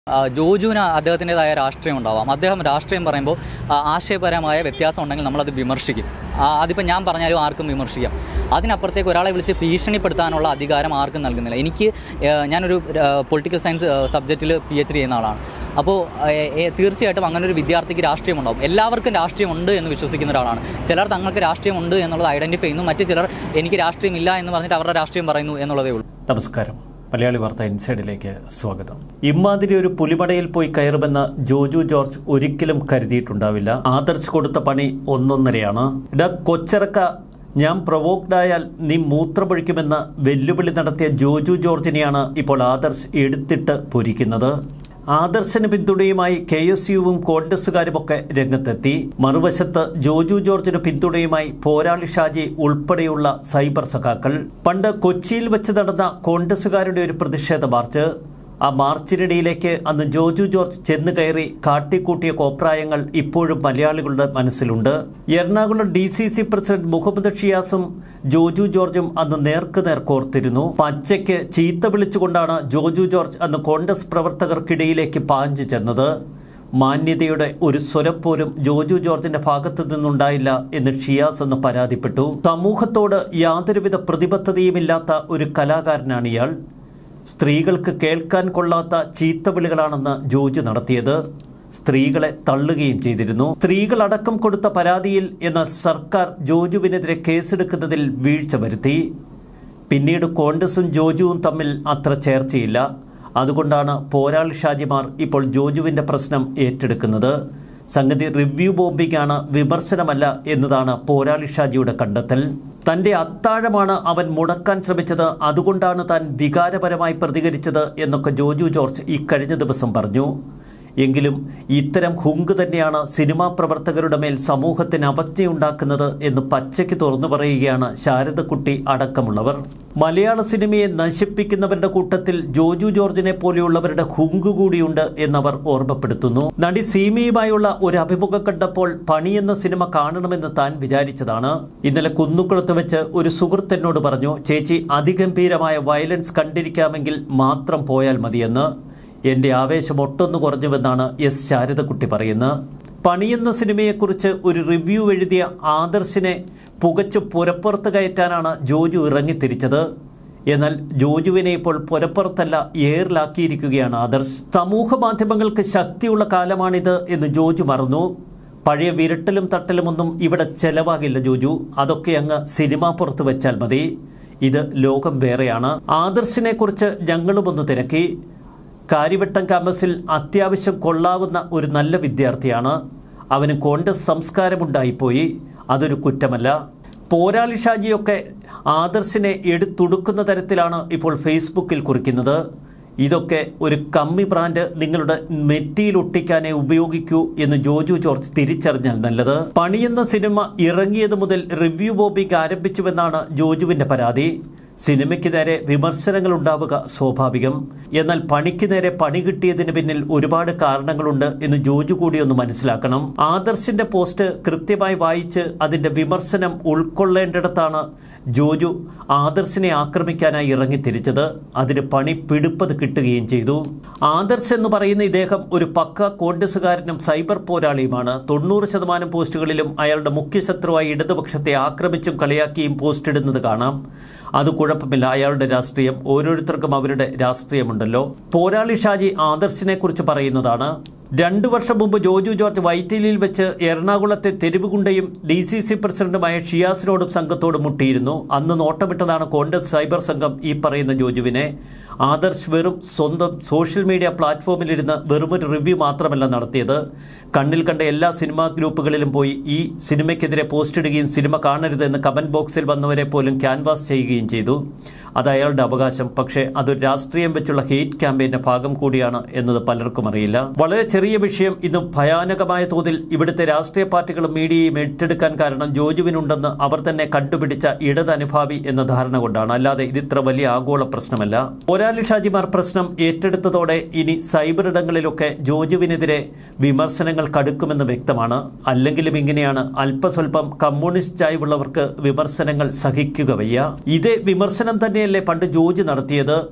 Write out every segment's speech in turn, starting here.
ആ, ജോജുവിന് അദ്ദേഹത്തിൻ്റെതായ രാഷ്ട്രീയം ഉണ്ടാവാം അദ്ദേഹം രാഷ്ട്രീയം പറയുമ്പോൾ ആ, ആശയപരമായ വ്യത്യാസം ഉണ്ടെങ്കിൽ നമ്മളത് വിമർശിക്കും ആ, അതിപ്പോൾ ഞാൻ പറഞ്ഞാലും ആർക്കും വിമർശിക്കാം അതിനപ്പുറത്തേക്ക് ഒരാളെ വിളിച്ച് ഭീഷണിപ്പെടുത്താനുള്ള അധികാരം ആർക്കും നൽകുന്നില്ല എനിക്ക് ഏ, ഞാനൊരു പൊളിറ്റിക്കൽ സയൻസ് സബ്ജക്റ്റിൽ പി എച്ച് ഡി ചെയ്യുന്ന ആളാണ് അപ്പോൾ ഏ, ഏ, തീർച്ചയായിട്ടും അങ്ങനെ ഒരു വിദ്യാർത്ഥിക്ക് രാഷ്ട്രീയം ഉണ്ടാവും എല്ലാവർക്കും രാഷ്ട്രീയം ഉണ്ട് എന്ന് വിശ്വസിക്കുന്ന ഒരാളാണ് ചിലർ തങ്ങൾക്ക് രാഷ്ട്രീയം ഉണ്ട് എന്നുള്ളത് ഐഡൻറ്റിഫൈ ചെയ്യുന്നു മറ്റു ചിലർ എനിക്ക് രാഷ്ട്രീയം ഇല്ല എന്ന് പറഞ്ഞിട്ട് അവരുടെ രാഷ്ട്രീയം പറയുന്നു എന്നുള്ളതേ ഉള്ളൂ നമസ്കാരം മലയാളി വാർത്ത ഇൻസൈഡിലേക്ക് സ്വാഗതം ഇമ്മാതിരി ഒരു പുലിമടയിൽ പോയി കയറുമെന്ന് ജോജു ജോർജ് ഒരിക്കലും കരുതിയിട്ടുണ്ടാവില്ല ആദർശ് കൊടുത്ത പണി ഒന്നൊന്നരയാണ് ഇട കൊച്ചിറക്ക ഞാൻ പ്രൊവോക്ഡ് ആയാൽ നീ മൂത്രമൊഴിക്കുമെന്ന് വെല്ലുവിളി നടത്തിയ ജോജു ജോർജിനെയാണ് ഇപ്പോൾ ആദർശ് എടുത്തിട്ട് പൊരിക്കുന്നത് ആദർശന് പിന്തുണയുമായി കെ എസ് യുവും കോൺഗ്രസുകാരുമൊക്കെ രംഗത്തെത്തി മറുവശത്ത് ജോജു ജോർജിന് പിന്തുണയുമായി പോരാളി ഷാജി ഉൾപ്പെടെയുള്ള സൈബർ സഖാക്കൾ പണ്ട് കൊച്ചിയിൽ വെച്ച് നടന്ന കോൺഗ്രസുകാരുടെ ഒരു പ്രതിഷേധ മാർച്ച് ആ മാർച്ചിനിടയിലേക്ക് അന്ന് ജോജു ജോർജ് ചെന്ന് കയറി കാട്ടിക്കൂട്ടിയ കോപ്രായങ്ങൾ ഇപ്പോഴും മലയാളികളുടെ മനസ്സിലുണ്ട് Ernakulam D C C president Muhammad ഷിയാസും ജോജു ജോർജും അന്ന് നേർക്ക് നേർ കോർത്തിരുന്നു പച്ചയ്ക്ക് ചീത്ത വിളിച്ചുകൊണ്ടാണ് ജോജു ജോർജ് അന്ന് കോൺഗ്രസ് പ്രവർത്തകർക്കിടയിലേക്ക് പാഞ്ഞു ചെന്നത് മാന്യതയുടെ ഒരു സ്വരം പോലും ജോജു ജോർജിന്റെ ഭാഗത്തു നിന്നുണ്ടായില്ല എന്ന് ഷിയാസ് എന്ന് പരാതിപ്പെട്ടു സമൂഹത്തോട് യാതൊരുവിധ പ്രതിബദ്ധതയുമില്ലാത്ത ഒരു കലാകാരനാണ് ഇയാൾ സ്ത്രീകൾക്ക് കേൾക്കാൻ കൊള്ളാത്ത ചീത്തവിളികളാണെന്ന് ജോജു നടത്തിയത് സ്ത്രീകളെ തള്ളുകയും ചെയ്തിരുന്നു സ്ത്രീകളടക്കം കൊടുത്ത പരാതിയിൽ എന്നാൽ സർക്കാർ ജോജുവിനെതിരെ കേസെടുക്കുന്നതിൽ വീഴ്ച വരുത്തി പിന്നീട് കോൺഗ്രസും ജോജുവും തമ്മിൽ അത്ര ചേർച്ചയില്ല അതുകൊണ്ടാണ് പോരാളി ഷാജിമാർ ഇപ്പോൾ ജോജുവിൻ്റെ പ്രശ്നം ഏറ്റെടുക്കുന്നത് സംഗതി റിവ്യൂ ബോംബിംഗ് ആണ് വിമർശനമല്ല എന്നതാണ് പോരാളി ഷാജിയുടെ കണ്ടെത്തൽ തന്റെ അത്താഴമാണ് അവൻ മുടക്കാൻ ശ്രമിച്ചത് അതുകൊണ്ടാണ് താൻ വികാരപരമായി പ്രതികരിച്ചത് എന്നൊക്കെ ജോജു ജോർജ് ഇക്കഴിഞ്ഞ ദിവസം പറഞ്ഞു എങ്കിലും ഇത്തരം ഹുങ്ക് തന്നെയാണ് സിനിമാ പ്രവർത്തകരുടെ മേൽ സമൂഹത്തിന് അവജ്ഞയുണ്ടാക്കുന്നത് എന്ന് പച്ചയ്ക്ക് തുറന്നു പറയുകയാണ് ശാരദക്കുട്ടി അടക്കമുള്ളവർ മലയാള സിനിമയെ നശിപ്പിക്കുന്നവരുടെ കൂട്ടത്തിൽ ജോജു ജോർജിനെ പോലെയുള്ളവരുടെ ഹുങ്ക് കൂടിയുണ്ട് എന്നവർ ഓർമ്മപ്പെടുത്തുന്നു നടി സീമയുമായുള്ള ഒരു അഭിമുഖം കണ്ടപ്പോൾ പണി എന്ന സിനിമ കാണണമെന്ന് താൻ വിചാരിച്ചതാണ് ഇന്നലെ കുന്നുകുളത്ത് വെച്ച് ഒരു സുഹൃത്ത് എന്നോട് പറഞ്ഞു ചേച്ചി അതിഗംഭീരമായ വയലൻസ് കണ്ടിരിക്കാമെങ്കിൽ മാത്രം പോയാൽ മതിയെന്ന് എന്റെ ആവേശം ഒട്ടൊന്നു കുറഞ്ഞുവെന്നാണ് എസ് ശാരദക്കുട്ടി പറയുന്നത് പണിയെന്ന സിനിമയെക്കുറിച്ച് ഒരു റിവ്യൂ എഴുതിയ ആദർശിനെ പുകച്ചു പുരപ്പുറത്ത് കയറ്റാനാണ് ജോജു ഇറങ്ങിത്തിരിച്ചത് എന്നാൽ ജോജുവിനെ ഇപ്പോൾ പുരപ്പുറത്തല്ല എയറിലാക്കിയിരിക്കുകയാണ് ആദർശ് സമൂഹ മാധ്യമങ്ങൾക്ക് ശക്തിയുള്ള കാലമാണിത് എന്ന് ജോജു മറന്നു പഴയ വിരട്ടലും തട്ടലുമൊന്നും ഇവിടെ ചെലവാകില്ല ജോജു അതൊക്കെ അങ്ങ് സിനിമാ പുറത്ത് വെച്ചാൽ മതി ഇത് ലോകം വേറെയാണ് ആദർശിനെ കുറിച്ച് ഞങ്ങളും ഒന്ന് തിരക്കി കാര്യവട്ടം ക്യാമ്പസിൽ അത്യാവശ്യം കൊള്ളാവുന്ന ഒരു നല്ല വിദ്യാർത്ഥിയാണ് അവന് കോൺഗ്രസ് സംസ്കാരമുണ്ടായിപ്പോയി അതൊരു കുറ്റമല്ല പോരാളി ഷാജിയൊക്കെ ആദർശിനെ എടുത്തുടുക്കുന്ന തരത്തിലാണ് ഇപ്പോൾ ഫേസ്ബുക്കിൽ കുറിക്കുന്നത് ഇതൊക്കെ ഒരു കമ്മി ബ്രാൻഡ് നിങ്ങളുടെ നെറ്റിയിൽ ഒട്ടിക്കാനേ ഉപയോഗിക്കൂ എന്ന് ജോജു ജോർജ് തിരിച്ചറിഞ്ഞാൽ നല്ലത് പണിയെന്ന സിനിമ ഇറങ്ങിയത് മുതൽ റിവ്യൂ ബോബിംഗ് ആരംഭിച്ചുവെന്നാണ് ജോജുവിന്റെ പരാതി സിനിമയ്ക്ക് നേരെ വിമർശനങ്ങൾ ഉണ്ടാവുക സ്വാഭാവികം എന്നാൽ പണിക്ക് നേരെ പണി കിട്ടിയതിന് പിന്നിൽ ഒരുപാട് കാരണങ്ങളുണ്ട് എന്ന് ജോജു കൂടി ഒന്ന് മനസ്സിലാക്കണം ആദർശിന്റെ പോസ്റ്റ് കൃത്യമായി വായിച്ച് അതിന്റെ വിമർശനം ഉൾക്കൊള്ളേണ്ടിടത്താണ് ജോജു ആദർശിനെ ആക്രമിക്കാനായി ഇറങ്ങിത്തിരിച്ചത് അതിന് പണി പിടിപ്പത് കിട്ടുകയും ചെയ്തു ആദർശ് എന്ന് പറയുന്ന ഇദ്ദേഹം ഒരു പക്ക കോൺഗ്രസുകാരനും സൈബർ പോരാളിയുമാണ് തൊണ്ണൂറ് ശതമാനം പോസ്റ്റുകളിലും അയാളുടെ മുഖ്യ ശത്രുവായി ഇടതുപക്ഷത്തെ ആക്രമിച്ചും കളിയാക്കിയും പോസ്റ്റ് ഇടുന്നത് കാണാം അത് കുഴപ്പമില്ല അയാളുടെ രാഷ്ട്രീയം ഓരോരുത്തർക്കും അവരുടെ രാഷ്ട്രീയമുണ്ടല്ലോ പോരാളി ഷാജി ആദർശിനെ കുറിച്ച് പറയുന്നതാണ് രണ്ടു വർഷം മുമ്പ് ജോജു ജോർജ് വൈറ്റിലിയിൽ വെച്ച് എറണാകുളത്തെ തെരുവുകുണ്ടയും ഡി സി സി പ്രസിഡന്റുമായ ഷിയാസിനോടും സംഘത്തോടും മുട്ടിയിരുന്നു അന്ന് നോട്ടമിട്ടതാണ് കോൺഗ്രസ് സൈബർ സംഘം ഈ പറയുന്ന ജോജുവിനെ ആദർശ് വെറും സ്വന്തം സോഷ്യൽ മീഡിയ പ്ലാറ്റ്ഫോമിലിരുന്ന് വെറുമൊരു റിവ്യൂ മാത്രമല്ല നടത്തിയത് കണ്ണിൽ കണ്ട എല്ലാ സിനിമാ ഗ്രൂപ്പുകളിലും പോയി ഈ സിനിമയ്ക്കെതിരെ പോസ്റ്റ് ഇടുകയും സിനിമ കാണരുത് എന്ന് കമന്റ് ബോക്സിൽ വന്നവരെ പോലും ക്യാൻവാസ് ചെയ്യുകയും ചെയ്തു അത് അയാളുടെ അവകാശം പക്ഷേ അതൊരു രാഷ്ട്രീയം വെച്ചുള്ള ഹെയ്റ്റ് ക്യാമ്പയിന്റെ ഭാഗം കൂടിയാണ് എന്നത് പലർക്കും അറിയില്ല വളരെ ചെറിയ വിഷയം ഇന്ന് ഭയാനകമായ തോതിൽ ഇവിടുത്തെ രാഷ്ട്രീയ പാർട്ടികളും മീഡിയയും ഏറ്റെടുക്കാൻ കാരണം ജോജുവിനുണ്ടെന്ന് അവർ തന്നെ കണ്ടുപിടിച്ച ഇടത് അനുഭാവി എന്ന ധാരണ കൊണ്ടാണ് അല്ലാതെ ഇത് ഇത്ര വലിയ ആഗോള പ്രശ്നമല്ല പോരാളി ഷാജിമാർ പ്രശ്നം ഏറ്റെടുത്തതോടെ ഇനി സൈബർ ഇടങ്ങളിലൊക്കെ ജോജുവിനെതിരെ വിമർശനങ്ങൾ കടുക്കുമെന്ന് വ്യക്തമാണ് അല്ലെങ്കിലും ഇങ്ങനെയാണ് അല്പസ്വല്പം കമ്മ്യൂണിസ്റ്റ് ചായ്വുള്ളവർക്ക് വിമർശനങ്ങൾ സഹിക്കുക വയ്യ ഇതേ വിമർശനം തന്നെയല്ലേ പണ്ട് ജോജി നടത്തിയത്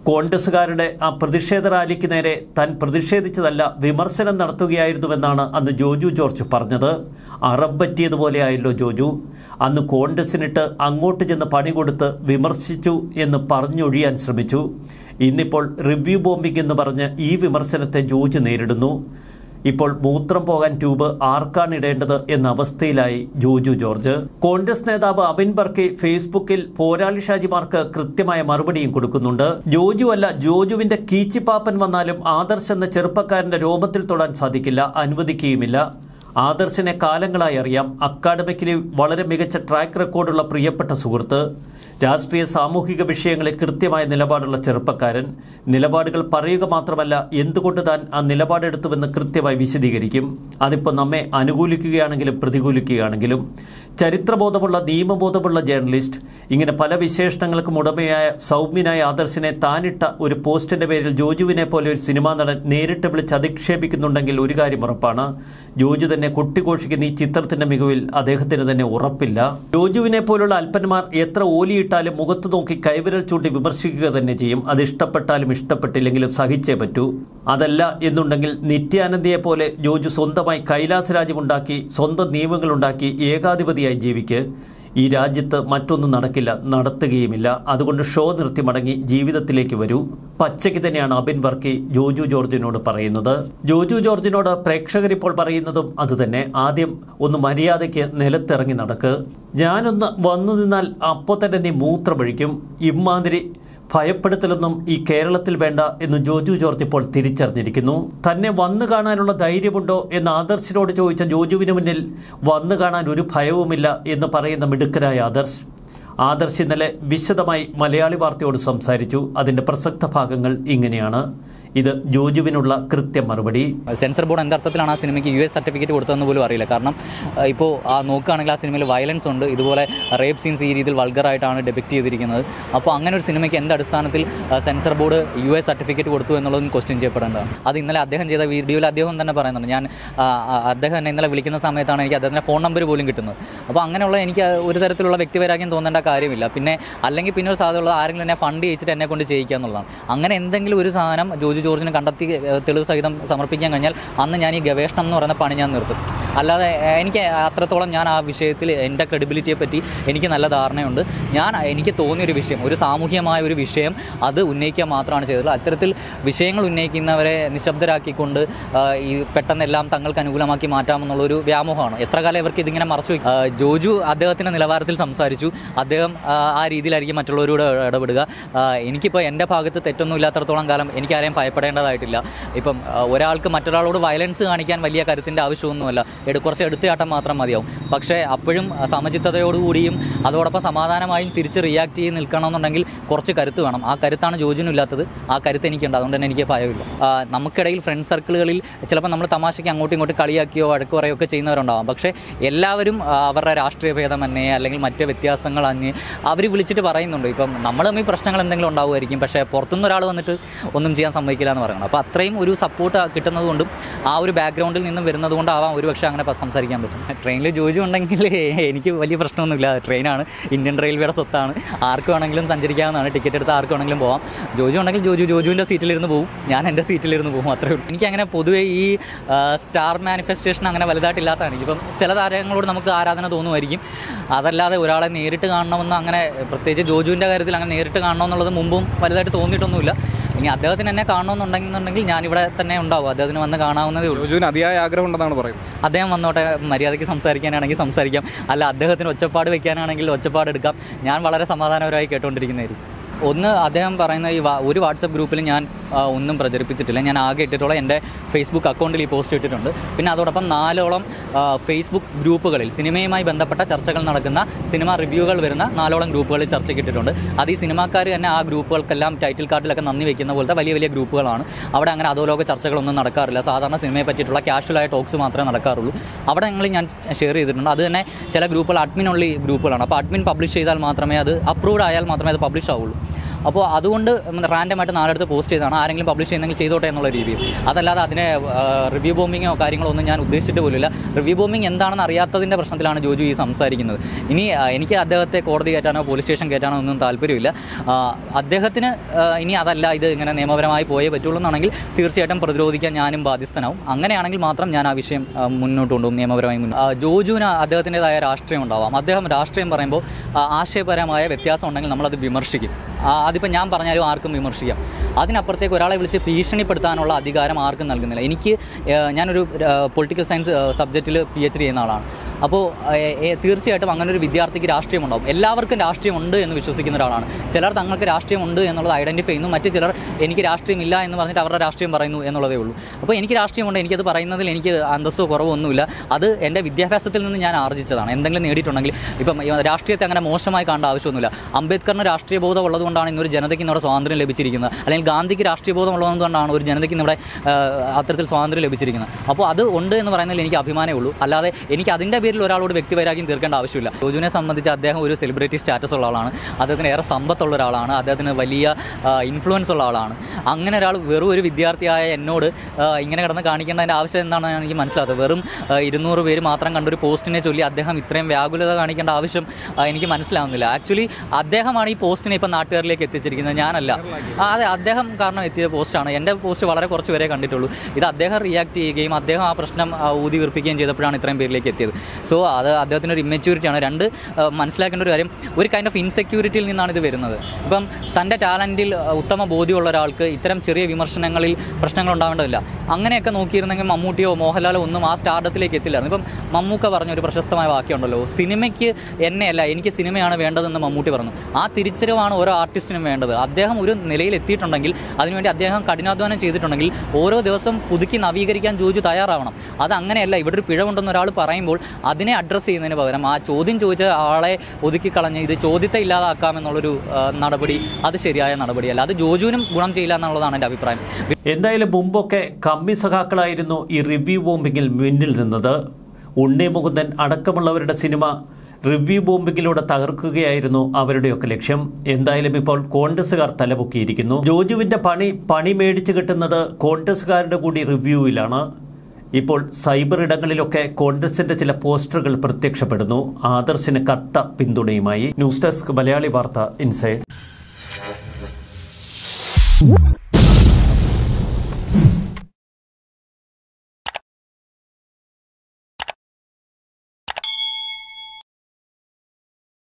കോൺഗ്രസുകാരുടെ ആ പ്രതിഷേധ റാലിക്ക് നേരെ താൻ പ്രതിഷേധിച്ചതല്ല വിമർശനം നടത്തുകയായിരുന്നുവെന്നാണ് അന്ന് ജോജു ജോർജ് പറഞ്ഞത് അറബ് പറ്റിയതുപോലെയായല്ലോ ജോജു അന്ന് കോൺഗ്രസിനിട്ട് അങ്ങോട്ട് ചെന്ന് പണി കൊടുത്ത് വിമർശിച്ചു എന്ന് പറഞ്ഞൊഴിയാൻ ശ്രമിച്ചു ഇന്നിപ്പോൾ റിവ്യൂ ബോംബിംഗ് എന്ന് പറഞ്ഞ് ഈ വിമർശനത്തെ ജോജ് നേരിടുന്നു ഇപ്പോൾ മൂത്രം പോകാൻ ട്യൂബ് ആർക്കാണ് ഇടേണ്ടത് എന്ന അവസ്ഥയിലായി ജോജു ജോർജ് കോൺഗ്രസ് നേതാവ് അബിൻ ബർക്കെ ഫേസ്ബുക്കിൽ പോരാളി ഷാജിമാർക്ക് കൃത്യമായ മറുപടിയും കൊടുക്കുന്നുണ്ട് ജോജു അല്ല ജോജുവിന്റെ കീച്ചിപ്പാപ്പൻ വന്നാലും ആദർശ് എന്ന ചെറുപ്പക്കാരന്റെ രോമത്തിൽ തൊടാൻ സാധിക്കില്ല അനുവദിക്കുകയുമില്ല ആദർശിനെ കാലങ്ങളായി അറിയാം അക്കാഡമിക്കിൽ വളരെ മികച്ച ട്രാക്ക് റെക്കോർഡുള്ള പ്രിയപ്പെട്ട സുഹൃത്ത് രാഷ്ട്രീയ സാമൂഹിക വിഷയങ്ങളിൽ കൃത്യമായ നിലപാടുള്ള ചെറുപ്പക്കാരൻ നിലപാടുകൾ പറയുക മാത്രമല്ല എന്തുകൊണ്ട് താൻ ആ നിലപാടെടുത്തുവെന്ന് കൃത്യമായി വിശദീകരിക്കും അതിപ്പോൾ നമ്മെ അനുകൂലിക്കുകയാണെങ്കിലും പ്രതികൂലിക്കുകയാണെങ്കിലും ചരിത്രബോധമുള്ള നിയമബോധമുള്ള ജേർണലിസ്റ്റ് ഇങ്ങനെ പല വിശേഷണങ്ങൾക്കും ഉടമയായ സൗമ്യനായ ആദർശിനെ താനിട്ട ഒരു പോസ്റ്റിന്റെ പേരിൽ ജോജുവിനെ പോലെ ഒരു സിനിമാ നടൻ നേരിട്ട് വിളിച്ച് അധിക്ഷേപിക്കുന്നുണ്ടെങ്കിൽ ഒരു കാര്യം ഉറപ്പാണ് ജോജു തന്നെ കൊട്ടിഘോഷിക്കുന്ന ഈ ചിത്രത്തിന്റെ മികവിൽ അദ്ദേഹത്തിന് തന്നെ ഉറപ്പില്ല ജോജുവിനെ പോലുള്ള അല്പന്മാർ എത്ര ഓലിയിട്ടാലും മുഖത്ത് നോക്കി കൈവിരൽ ചൂണ്ടി വിമർശിക്കുക തന്നെ ചെയ്യും അത് ഇഷ്ടപ്പെട്ടാലും ഇഷ്ടപ്പെട്ടില്ലെങ്കിലും സഹിച്ചേ പറ്റൂ അതല്ല എന്നുണ്ടെങ്കിൽ നിത്യാനന്ദയെ പോലെ ജോജു സ്വന്തമായി കൈലാസരാജ്യമുണ്ടാക്കി സ്വന്തം നിയമങ്ങളുണ്ടാക്കി ഏകാധിപതിയായി ജീവിക്ക് ഈ രാജ്യത്ത് മറ്റൊന്നും നടക്കില്ല നടത്തുകയുമില്ല അതുകൊണ്ട് ഷോ നിർത്തി മടങ്ങി ജീവിതത്തിലേക്ക് വരൂ പച്ചയ്ക്ക് തന്നെയാണ് അബിൻ വർക്കി ജോജു ജോർജിനോട് പറയുന്നത് ജോജു ജോർജിനോട് പ്രേക്ഷകർ ഇപ്പോൾ പറയുന്നതും അതുതന്നെ ആദ്യം ഒന്ന് മര്യാദയ്ക്ക് നിലത്തിറങ്ങി നടക്ക് ഞാനൊന്ന് വന്നു നിന്നാൽ അപ്പോൾ തന്നെ നീ മൂത്രമൊഴിക്കും ഇമ്മാതിരി ഭയപ്പെടുത്തലൊന്നും ഈ കേരളത്തിൽ വേണ്ട എന്ന് ജോജു ജോർജ് ഇപ്പോൾ തിരിച്ചറിഞ്ഞിരിക്കുന്നു തന്നെ വന്നു കാണാനുള്ള ധൈര്യമുണ്ടോ എന്ന് ആദർശിനോട് ചോദിച്ച ജോജുവിന് മുന്നിൽ വന്നു കാണാൻ ഒരു ഭയവുമില്ല എന്ന് പറയുന്ന മിടുക്കനായ ആദർശ് ആദർശ് ഇന്നലെ വിശദമായി മലയാളി വാർത്തയോട് സംസാരിച്ചു അതിൻ്റെ പ്രസക്ത ഭാഗങ്ങൾ ഇങ്ങനെയാണ് ഇത് ജോജുവിനുള്ള കൃത്യ മറുപടി സെൻസർ ബോർഡ് എന്തർത്ഥത്തിലാണ് ആ സിനിമയ്ക്ക് യു എസ് സർട്ടിഫിക്കറ്റ് കൊടുത്തതെന്ന് പോലും അറിയില്ല കാരണം അഹ് ഇപ്പോൾ ആ നോക്കുകയാണെങ്കിൽ ആ സിനിമയിൽ വയലൻസ് ഉണ്ട് ഇതുപോലെ റേപ്പ് സീൻസ് ഈ രീതിയിൽ വൾഗറായിട്ടാണ് ഡെപിക്റ്റ് ചെയ്തിരിക്കുന്നത് അപ്പോൾ അങ്ങനെ ഒരു സിനിമയ്ക്ക് എന്ത് അടിസ്ഥാനത്തിൽ അഹ് censor board U S certificate കൊടുത്തു എന്നുള്ളതും ക്വസ്റ്റ്യൻ ചെയ്യപ്പെടേണ്ടതാണ് അത് ഇന്നലെ അദ്ദേഹം ചെയ്ത വീഡിയോയിൽ അദ്ദേഹം തന്നെ പറയുന്നുണ്ട് ഞാൻ ആ, ആ, അദ്ദേഹം എന്നെ ഇന്നലെ വിളിക്കുന്ന സമയത്താണ് എനിക്ക് അദ്ദേഹത്തിൻ്റെ ഫോൺ നമ്പർ പോലും കിട്ടുന്നത് അപ്പോൾ അങ്ങനെയുള്ള എനിക്ക് ഒരു തരത്തിലുള്ള വ്യക്തിവൈരാഗ്യം തോന്നേണ്ട കാര്യമില്ല പിന്നെ അല്ലെങ്കിൽ പിന്നെ ഒരു സാധ്യതയുള്ളത് ആരെങ്കിലും എന്നെ ഫണ്ട് ചെയ്യിച്ചിട്ട് എന്നെ കൊണ്ട് ചെയ്യിക്കുക എന്നുള്ളതാണ് അങ്ങനെ എന്തെങ്കിലും ഒരു സാധനം ജോജി ജോർജിന് കണ്ടെത്തി ഏഹ്, തെളിവ് സഹിതം സമർപ്പിക്കാൻ കഴിഞ്ഞാൽ അന്ന് ഞാൻ ഈ ഗവേഷണം എന്ന് പറയുന്ന പണി ഞാൻ നിർത്തും അല്ലാതെ ഏഹ്, എനിക്ക് അത്രത്തോളം ഞാൻ ആ വിഷയത്തിൽ എൻ്റെ ക്രെഡിബിലിറ്റിയെ പറ്റി എനിക്ക് നല്ല ധാരണയുണ്ട് ഞാൻ എനിക്ക് തോന്നിയൊരു വിഷയം ഒരു സാമൂഹ്യമായ ഒരു വിഷയം അത് ഉന്നയിക്കുക മാത്രമാണ് ചെയ്തത് അത്തരത്തിൽ വിഷയങ്ങൾ ഉന്നയിക്കുന്നവരെ നിശബ്ദരാക്കിക്കൊണ്ട് ആഹ്, ഈ പെട്ടെന്നെല്ലാം തങ്ങൾക്ക് അനുകൂലമാക്കി മാറ്റാമെന്നുള്ളൊരു വ്യാമോഹമാണ് എത്ര കാലം ഇവർക്ക് ഇതിങ്ങനെ മറച്ചു വയ്ക്കും? ആഹ്, ജോജു അദ്ദേഹത്തിൻ്റെ നിലവാരത്തിൽ സംസാരിച്ചു അദ്ദേഹം ആഹ്, ആ രീതിയിലായിരിക്കും മറ്റുള്ളവരോട് ഇടപെടുക ആഹ്, എനിക്കിപ്പോൾ എൻ്റെ ഭാഗത്ത് തെറ്റൊന്നും ഇല്ലാത്തടത്തോളം കാലം എനിക്കാരെയും ഭയപ്പെടേണ്ടതായിട്ടില്ല ഇപ്പം ആഹ്, ഒരാൾക്ക് മറ്റൊരാളോട് വയലൻസ് കാണിക്കാൻ വലിയ കരുത്തിൻ്റെ ആവശ്യമൊന്നുമല്ല എടു കുറച്ച് എടുത്തുചാട്ടം മാത്രം മതിയാവും പക്ഷേ അപ്പോഴും ആഹ്, സമചിത്തതയോടുകൂടിയും അതോടൊപ്പം സമാധാനമായും തിരിച്ച് റിയാക്ട് ചെയ്ത് നിൽക്കണമെന്നുണ്ടെങ്കിൽ കുറച്ച് കരുത്ത് വേണം ആ കരുത്താണ് ജോജിനും ഇല്ലാത്തത് ആ കരുത്ത് എനിക്കുണ്ട് അതുകൊണ്ട് തന്നെ എനിക്ക് ഭയമില്ല ആഹ്, നമുക്കിടയിൽ ഫ്രണ്ട് സർക്കിളുകളിൽ ചിലപ്പോൾ നമ്മൾ തമാശയ്ക്ക് അങ്ങോട്ടും ഇങ്ങോട്ടും കളിയാക്കിയോ വഴക്ക് പറയുകയോ ഒക്കെ ചെയ്യുന്നവരുണ്ടാവാം പക്ഷേ എല്ലാവരും ആഹ്, അവരുടെ രാഷ്ട്രീയ ഭേദം തന്നെ അല്ലെങ്കിൽ മറ്റ് വ്യത്യാസങ്ങൾ അന്യേ അവർ വിളിച്ചിട്ട് പറയുന്നുണ്ട് ഇപ്പം നമ്മൾ തമ്മിൽ പ്രശ്നങ്ങൾ എന്തെങ്കിലും ഉണ്ടാവുമായിരിക്കും പക്ഷേ പുറത്തുനിന്ന് ഒരാൾ വന്നിട്ട് ഒന്നും ചെയ്യാൻ സമ്മതിക്കില്ല എന്ന് പറയുന്നത് അപ്പോൾ അത്രയും ഒരു സപ്പോർട്ട് കിട്ടുന്നത് കൊണ്ടും ആ ഒരു ബാക്ക്ഗ്രൗണ്ടിൽ നിന്നും വരുന്നത് കൊണ്ടാവാം ഒരുപക്ഷെ അങ്ങനെ പ- സംസാരിക്കാൻ പറ്റും ട്രെയിനിൽ ജോജി ഉണ്ടെങ്കിൽ എനിക്ക് വലിയ പ്രശ്നമൊന്നുമില്ല ട്രെയിനാണ് ഇന്ത്യൻ റെയിൽവേയുടെ സ്വത്താണ് ആർക്ക് വേണമെങ്കിലും സഞ്ചരിക്കാവുന്നതാണ് ടിക്കറ്റ് എടുത്ത് ആർക്ക് വേണമെങ്കിലും പോവാം ജോജു ഉണ്ടെങ്കിൽ ജോജു ജോജുവിൻ്റെ സീറ്റിലിരുന്ന് പോകും ഞാൻ എൻ്റെ സീറ്റിലിരുന്ന് പോകും അത്രേ ഉള്ളൂ എനിക്ക് അങ്ങനെ പൊതുവേ ഈ ആ, സ്റ്റാർ മാനിഫെസ്റ്റേഷൻ അങ്ങനെ വലുതായിട്ടില്ലാത്തതാണ് ഇപ്പം ചില താരങ്ങളോട് നമുക്ക് ആരാധന തോന്നുമായിരിക്കും അതല്ലാതെ ഒരാളെ നേരിട്ട് കാണണമെന്ന് അങ്ങനെ പ്രത്യേകിച്ച് ജോജുവിൻ്റെ കാര്യത്തിൽ അങ്ങനെ നേരിട്ട് കാണണമെന്നുള്ളത് മുമ്പും വലുതായിട്ട് തോന്നിയിട്ടൊന്നുമില്ല ഇനി അദ്ദേഹത്തിന് എന്നെ കാണണമെന്നുണ്ടെന്നുണ്ടെങ്കിൽ ഞാനിവിടെ തന്നെ ഉണ്ടാവും അദ്ദേഹത്തിന് വന്ന് കാണാവുന്നതേ ഉള്ളൂ ജോജുവിന് അതിയായ ആഗ്രഹം ഉണ്ടെന്നാണ് പറയുന്നത് അദ്ദേഹം വന്നോട്ടെ മര്യാദയ്ക്ക് സംസാരിക്കാനാണെങ്കിൽ സംസാരിക്കാം അല്ല അദ്ദേഹത്തിന് ഒച്ചപ്പാട് വെക്കാനാണെങ്കിൽ ഒച്ചപ്പാട് എടുക്കാം ഞാൻ വളരെ സമാധാനപരമായി കേട്ടുകൊണ്ടിരിക്കുന്നതായിരിക്കും ഒന്ന് അദ്ദേഹം പറയുന്ന ഈ വാ- ഒരു വാട്സപ്പ് ഗ്രൂപ്പിൽ ഞാൻ ആ, ഒന്നും പ്രചരിപ്പിച്ചിട്ടില്ല ഞാൻ ആകെ ഇട്ടിട്ടുള്ള എൻ്റെ ഫേസ്ബുക്ക് അക്കൗണ്ടിൽ ഈ പോസ്റ്റ് ഇട്ടിട്ടുണ്ട് പിന്നെ അതോടൊപ്പം നാലോളം ആ, ഫേസ്ബുക്ക് ഗ്രൂപ്പുകളിൽ സിനിമയുമായി ബന്ധപ്പെട്ട ചർച്ചകൾ നടക്കുന്ന സിനിമ റിവ്യൂകൾ വരുന്ന നാലോളം ഗ്രൂപ്പുകളിൽ ചർച്ചയ്ക്ക് ഇട്ടിട്ടുണ്ട് അത് ഈ സിനിമാക്കാർ തന്നെ ആ ഗ്രൂപ്പുകൾക്കെല്ലാം ടൈറ്റിൽ കാർഡിലൊക്കെ നന്ദി വെക്കുന്ന പോലത്തെ വലിയ വലിയ ഗ്രൂപ്പുകളാണ് അവിടെ അങ്ങനെ അധോലോക ചർച്ചകളൊന്നും നടക്കാറില്ല സാധാരണ സിനിമയെ പറ്റിയിട്ടുള്ള കാഷ്വലായ ടോക്സ് മാത്രമേ നടക്കാറുള്ളൂ അവിടെ ഞങ്ങൾ ഞാൻ ഷെയർ ചെയ്തിട്ടുണ്ട് അത് തന്നെ ചില ഗ്രൂപ്പുകൾ അഡ്മിൻ ഉള്ള ഗ്രൂപ്പുകളാണ് അപ്പോൾ അഡ്മിൻ പബ്ലിഷ് ചെയ്താൽ മാത്രമേ അത് അപ്രൂവ്ഡ് ആയാൽ മാത്രമേ അത് പബ്ലിഷ് ആവുള്ളൂ അപ്പോൾ അതുകൊണ്ട് റാൻഡമായിട്ട് നാലെടുത്ത് പോസ്റ്റ് ചെയ്താണ് ആരെങ്കിലും പബ്ലിഷ് ചെയ്യുന്നെങ്കിൽ ചെയ്തോട്ടെ എന്നുള്ള രീതിയിൽ അതല്ലാതെ അതിനെ റിവ്യൂ ബോംബിങ്ങോ കാര്യങ്ങളോ ഒന്നും ഞാൻ ഉദ്ദേശിച്ചിട്ട് പോലുമില്ല റിവ്യൂ ബോംബിങ് എന്താണെന്ന് അറിയാത്തതിൻ്റെ പ്രശ്നത്തിലാണ് ജോജു ഈ സംസാരിക്കുന്നത് ഇനി ആ, എനിക്ക് അദ്ദേഹത്തെ കോടതി കയറ്റാനോ പോലീസ് സ്റ്റേഷൻ കയറ്റാനോ ഒന്നും താല്പര്യമില്ല ആ, അദ്ദേഹത്തിന് ആ, ഇനി അതല്ല ഇത് ഇങ്ങനെ നിയമപരമായി പോയേ പറ്റുള്ളൂ എന്നാണെങ്കിൽ തീർച്ചയായിട്ടും പ്രതിരോധിക്കാൻ ഞാനും ബാധ്യസ്ഥനാവും അങ്ങനെയാണെങ്കിൽ മാത്രം ഞാൻ ആ വിഷയം ആ, മുന്നോട്ട് കൊണ്ടുപോകും നിയമപരമായി മുന്നോട്ട് ആ, ജോജുവിന് അദ്ദേഹത്തിൻ്റെതായ രാഷ്ട്രീയം ഉണ്ടാവാം അദ്ദേഹം രാഷ്ട്രീയം പറയുമ്പോൾ ആ, ആശയപരമായ വ്യത്യാസം ഉണ്ടെങ്കിൽ നമ്മളത് വിമർശിക്കും ആ, അതിപ്പോൾ ഞാൻ പറഞ്ഞാലും ആർക്കും വിമർശിക്കാം അതിനപ്പുറത്തേക്ക് ഒരാളെ വിളിച്ച് ഭീഷണിപ്പെടുത്താനുള്ള അധികാരം ആർക്കും നൽകുന്നില്ല എനിക്ക് ഏഹ്, ഞാനൊരു പൊളിറ്റിക്കൽ സയൻസ് സബ്ജക്റ്റിൽ പി എച്ച് ഡി ചെയ്യുന്ന ആളാണ് അപ്പോൾ ഏഹ്, ഏഹ്, തീർച്ചയായിട്ടും അങ്ങനെ ഒരു വിദ്യാർത്ഥിക്ക് രാഷ്ട്രീയം ഉണ്ടാവും എല്ലാവർക്കും രാഷ്ട്രീയം ഉണ്ട് എന്ന് വിശ്വസിക്കുന്ന ഒരാളാണ് ചിലർ തങ്ങൾക്ക് രാഷ്ട്രീയം ഉണ്ട് എന്നുള്ളത് ഐഡൻറ്റിഫൈ ചെയ്യുന്നു മറ്റു ചിലർ എനിക്ക് രാഷ്ട്രീയം ഇല്ല എന്ന് പറഞ്ഞിട്ട് അവരുടെ രാഷ്ട്രീയം പറയുന്നു എന്നുള്ളതേ ഉള്ളൂ അപ്പോൾ എനിക്ക് രാഷ്ട്രീയമുണ്ട് എനിക്കത് പറയുന്നതിൽ എനിക്ക് അന്തസ്സോ കുറവോ ഒന്നുമില്ല അത് എൻ്റെ വിദ്യാഭ്യാസത്തിൽ നിന്ന് ഞാൻ ആർജിച്ചതാണ് എന്തെങ്കിലും നേടിയിട്ടുണ്ടെങ്കിൽ ഇപ്പം ഈ രാഷ്ട്രീയത്തെ അങ്ങനെ മോശമായി കാണേണ്ട ആവശ്യമൊന്നുമില്ല അംബേദ്കറിന് രാഷ്ട്രീയ ബോധം ഉള്ളതുകൊണ്ടാണ് ഇന്നൊരു ജനതയ്ക്ക് ഇന്നിവിടെ സ്വാതന്ത്ര്യം ലഭിച്ചിരിക്കുന്നത് അല്ലെങ്കിൽ ഗാന്ധിക്ക് രാഷ്ട്രീയ ബോധം ഉള്ളതുകൊണ്ടാണ് ഒരു ജനതയ്ക്ക് ഇന്നിവിടെ ആ, അത്തരത്തിൽ സ്വാതന്ത്ര്യം ലഭിച്ചിരിക്കുന്നത് അപ്പോൾ അത് ഉണ്ട് എന്ന് പറയുന്നതിൽ എനിക്ക് അഭിമാനമേ ഉള്ളൂ അല്ലാതെ എനിക്ക് അതിൻ്റെ പേരിൽ ഒരാളോട് വ്യക്തിവൈരാഗ്യം തീർക്കേണ്ട ആവശ്യമില്ല ജോജുവിനെ സംബന്ധിച്ച് അദ്ദേഹം ഒരു സെലിബ്രിറ്റി സ്റ്റാറ്റസ് ഉള്ള ആളാണ് അദ്ദേഹത്തിന് ഏറെ സമ്പത്തുള്ള ഒരാളാണ് അദ്ദേഹത്തിന് വലിയ ഇൻഫ്ലുവൻസ് ഉള്ള ആളാണ് അങ്ങനെ ഒരാൾ വെറും ഒരു വിദ്യാർത്ഥിയായ എന്നോട് ആ, ഇങ്ങനെ കിടന്ന് കാണിക്കേണ്ടതിൻ്റെ ആവശ്യം എന്താണെന്ന് എനിക്ക് മനസ്സിലാത്തത് വെറും ആ, ഇരുന്നൂറ് പേര് മാത്രം കണ്ടൊരു പോസ്റ്റിനെ ചൊല്ലി അദ്ദേഹം ഇത്രയും വ്യാകുലത കാണിക്കേണ്ട ആവശ്യം ആ, എനിക്ക് മനസ്സിലാവുന്നില്ല ആക്ച്വലി അദ്ദേഹമാണ് ഈ പോസ്റ്റിനെ ഇപ്പം നാട്ടുകാരിലേക്ക് എത്തിച്ചിരിക്കുന്നത് ഞാനല്ല ആ, അതെ അദ്ദേഹം കാരണം എത്തിയ പോസ്റ്റാണ് എൻ്റെ പോസ്റ്റ് വളരെ കുറച്ച് പേരെ കണ്ടിട്ടുള്ളൂ ഇത് അദ്ദേഹം റിയാക്ട് ചെയ്യുകയും അദ്ദേഹം ആ പ്രശ്നം ആ, ഊതി വീർപ്പിക്കുകയും ചെയ്തപ്പോഴാണ് ഇത്രയും പേരിലേക്ക് എത്തിയത് സോ അത് അദ്ദേഹത്തിൻ്റെ ഒരു ഇമ്മച്യൂരിറ്റിയാണ് രണ്ട് ആ, മനസ്സിലാക്കേണ്ട ഒരു കാര്യം ഒരു കൈൻഡ് ഓഫ് ഇൻസെക്യൂരിറ്റിയിൽ നിന്നാണ് ഇത് വരുന്നത് ഇപ്പം തൻ്റെ ടാലൻറ്റിൽ ഉത്തമ ബോധ്യമുള്ള ഒരാൾക്ക് ഇത്തരം ചെറിയ വിമർശനങ്ങളിൽ പ്രശ്നങ്ങൾ ഉണ്ടാവേണ്ടതില്ല അങ്ങനെയൊക്കെ നോക്കിയിരുന്നെങ്കിൽ മമ്മൂട്ടിയോ മോഹൻലാലോ ഒന്നും ആ സ്റ്റാർഡത്തിലേക്ക് എത്തില്ലായിരുന്നു ഇപ്പം മമ്മൂക്ക പറഞ്ഞ ഒരു പ്രശസ്തമായ വാക്യമുണ്ടല്ലോ സിനിമയ്ക്ക് എന്നെയല്ല എനിക്ക് സിനിമയാണ് വേണ്ടതെന്ന് മമ്മൂട്ടി പറഞ്ഞു ആ തിരിച്ചറിവാണ് ഓരോ ആർട്ടിസ്റ്റിനും വേണ്ടത് അദ്ദേഹം ഒരു നിലയിൽ എത്തിയിട്ടുണ്ടെങ്കിൽ അതിനുവേണ്ടി അദ്ദേഹം കഠിനാധ്വാനം ചെയ്തിട്ടുണ്ടെങ്കിൽ ഓരോ ദിവസം പുതുക്കി നവീകരിക്കാൻ ജോജു തയ്യാറാവണം അത് അങ്ങനെയല്ല ഇവിടെ ഒരു പിഴവുണ്ടെന്ന് ഒരാൾ പറയുമ്പോൾ അതിനെ അഡ്രസ്സ് ചെയ്യുന്നതിന് പകരം ആ ചോദ്യം ചോദിച്ച ആളെ ഒതുക്കി കളഞ്ഞ് ഇത് ചോദ്യത്തെ ഇല്ലാതാക്കാമെന്നുള്ളൊരു ആ, നടപടി അത് ശരിയായ നടപടിയല്ല അത് ജോജുവിനും ഗുണം ചെയ്യില്ല എന്നുള്ളതാണ് എൻ്റെ അഭിപ്രായം എന്തായാലും മുമ്പൊക്കെ കമ്മി സഖാക്കളായിരുന്നു ഈ റിവ്യൂ ബോംബിങ്ങിൽ മുന്നിൽ നിന്നത് ഉണ്ണി മുകുന്ദൻ അടക്കമുള്ളവരുടെ സിനിമ റിവ്യൂ ബോംബിങ്ങിലൂടെ തകർക്കുകയായിരുന്നു അവരുടെയൊക്കെ ലക്ഷ്യം എന്തായാലും ഇപ്പോൾ കോൺഗ്രസുകാർ തലപൊക്കിയിരിക്കുന്നു ജോജുവിന്റെ പണി പണി മേടിച്ചു കിട്ടുന്നത് കോൺഗ്രസുകാരുടെ കൂടി റിവ്യൂവിലാണ് ഇപ്പോൾ സൈബർ ഇടങ്ങളിലൊക്കെ കോൺഗ്രസിന്റെ ചില പോസ്റ്ററുകൾ പ്രത്യക്ഷപ്പെടുന്നു ആദർശിന് കട്ട പിന്തുണയുമായി ന്യൂസ് ഡെസ്ക് മലയാളി വാർത്ത ഇൻസൈഡ്